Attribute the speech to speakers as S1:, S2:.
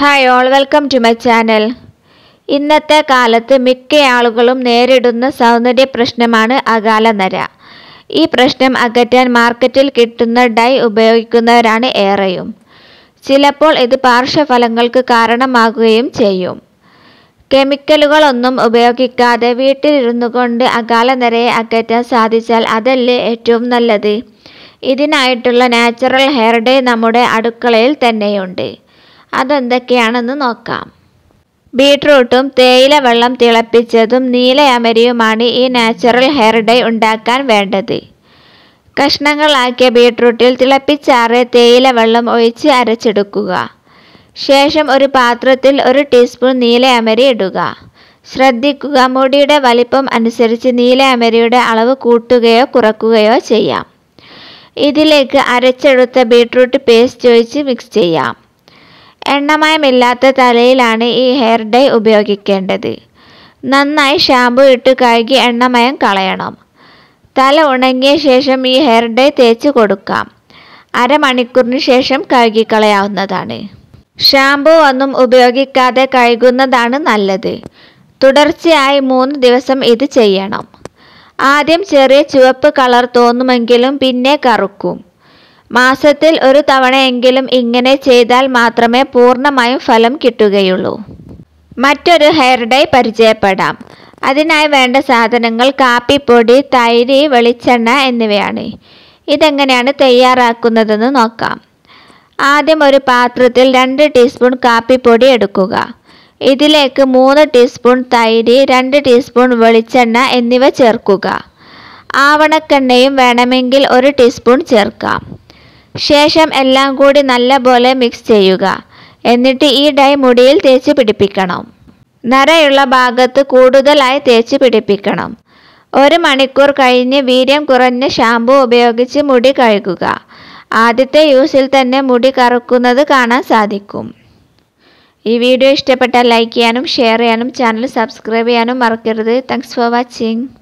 S1: hi all welcome to my channel ഇന്നത്തെ കാലത്ത് മിക്ക ആളുകളും നേരിടുന്ന സൗന്ദര്യ പ്രശ്നമാണ് അകാലനര ഈ പ്രശ്നം അകറ്റാൻ മാർക്കറ്റിൽ കിട്ടുന്ന ഡൈ ഉപയോഗിക്കുന്നവരാണ് ഏറെയും ചിലപ്പോൾ ഇത് പാർശ്വഫലങ്ങൾക്ക് കാരണമാകുകയും ചെയ്യും കെമിക്കലുകളൊന്നും ഉപയോഗിക്കാതെ വീട്ടിലിരുന്നു കൊണ്ട് അകാലനരയെ അകറ്റാൻ സാധിച്ചാൽ അതല്ലേ ഏറ്റവും നല്ലത് ഇതിനായിട്ടുള്ള നാച്ചുറൽ ഹെയർ ഡേ നമ്മുടെ അടുക്കളയിൽ തന്നെയുണ്ട് അതെന്തൊക്കെയാണെന്ന് നോക്കാം ബീട്രൂട്ടും തേയില വെള്ളം തിളപ്പിച്ചതും നീലയമരിയുമാണ് ഈ നാച്ചുറൽ ഹെയർ ഡൈ ഉണ്ടാക്കാൻ വേണ്ടത് കഷ്ണങ്ങളാക്കിയ ബീട്രൂട്ടിൽ തിളപ്പിച്ചാറിയ തേയില വെള്ളം ഒഴിച്ച് അരച്ചെടുക്കുക ശേഷം ഒരു പാത്രത്തിൽ ഒരു ടീസ്പൂൺ നീലയമരി ഇടുക ശ്രദ്ധിക്കുക മുടിയുടെ വലിപ്പം അനുസരിച്ച് നീലയമരിയുടെ അളവ് കൂട്ടുകയോ കുറയ്ക്കുകയോ ചെയ്യാം ഇതിലേക്ക് അരച്ചെടുത്ത ബീട്രൂട്ട് പേസ്റ്റ് ഒഴിച്ച് മിക്സ് ചെയ്യാം എണ്ണമയമില്ലാത്ത തലയിലാണ് ഈ ഹെയർ ഡൈ ഉപയോഗിക്കേണ്ടത് നന്നായി ഷാമ്പു ഇട്ട് കഴുകി എണ്ണമയം കളയണം തല ഉണങ്ങിയ ശേഷം ഈ ഹെയർ ഡൈ തേച്ച് കൊടുക്കാം അരമണിക്കൂറിന് ശേഷം കഴുകിക്കളയാവുന്നതാണ് ഷാമ്പു ഒന്നും ഉപയോഗിക്കാതെ കഴുകുന്നതാണ് നല്ലത് തുടർച്ചയായി മൂന്ന് ദിവസം ഇത് ചെയ്യണം ആദ്യം ചെറിയ ചുവപ്പ് കളർ തോന്നുമെങ്കിലും പിന്നെ കറുക്കും മാസത്തിൽ ഒരു തവണയെങ്കിലും ഇങ്ങനെ ചെയ്താൽ മാത്രമേ പൂർണ്ണമായും ഫലം കിട്ടുകയുള്ളൂ മറ്റൊരു ഹെയർ ഡൈ പരിചയപ്പെടാം അതിനായി വേണ്ട സാധനങ്ങൾ കാപ്പിപ്പൊടി തൈര് വെളിച്ചെണ്ണ എന്നിവയാണ് ഇതെങ്ങനെയാണ് തയ്യാറാക്കുന്നതെന്ന് നോക്കാം ആദ്യം ഒരു പാത്രത്തിൽ രണ്ട് ടീസ്പൂൺ കാപ്പിപ്പൊടി എടുക്കുക ഇതിലേക്ക് മൂന്ന് ടീസ്പൂൺ തൈര് രണ്ട് ടീസ്പൂൺ വെളിച്ചെണ്ണ എന്നിവ ചേർക്കുക ആവണക്കെണ്ണയും വേണമെങ്കിൽ ഒരു ടീസ്പൂൺ ചേർക്കാം ശേഷം എല്ലാം കൂടി നല്ലപോലെ മിക്സ് ചെയ്യുക എന്നിട്ട് ഈ ഡൈ മുടിയിൽ തേച്ച് പിടിപ്പിക്കണം നരയുള്ള ഭാഗത്ത് കൂടുതലായി തേച്ച് പിടിപ്പിക്കണം ഒരു മണിക്കൂർ കഴിഞ്ഞ് വീര്യം കുറഞ്ഞ ഷാമ്പു ഉപയോഗിച്ച് മുടി കഴുകുക ആദ്യത്തെ യൂസിൽ തന്നെ മുടി കറുക്കുന്നത് കാണാൻ സാധിക്കും ഈ വീഡിയോ ഇഷ്ടപ്പെട്ടാൽ ലൈക്ക് ചെയ്യാനും ഷെയർ ചെയ്യാനും ചാനൽ സബ്സ്ക്രൈബ് ചെയ്യാനും മറക്കരുത് താങ്ക്സ് ഫോർ വാച്ചിങ്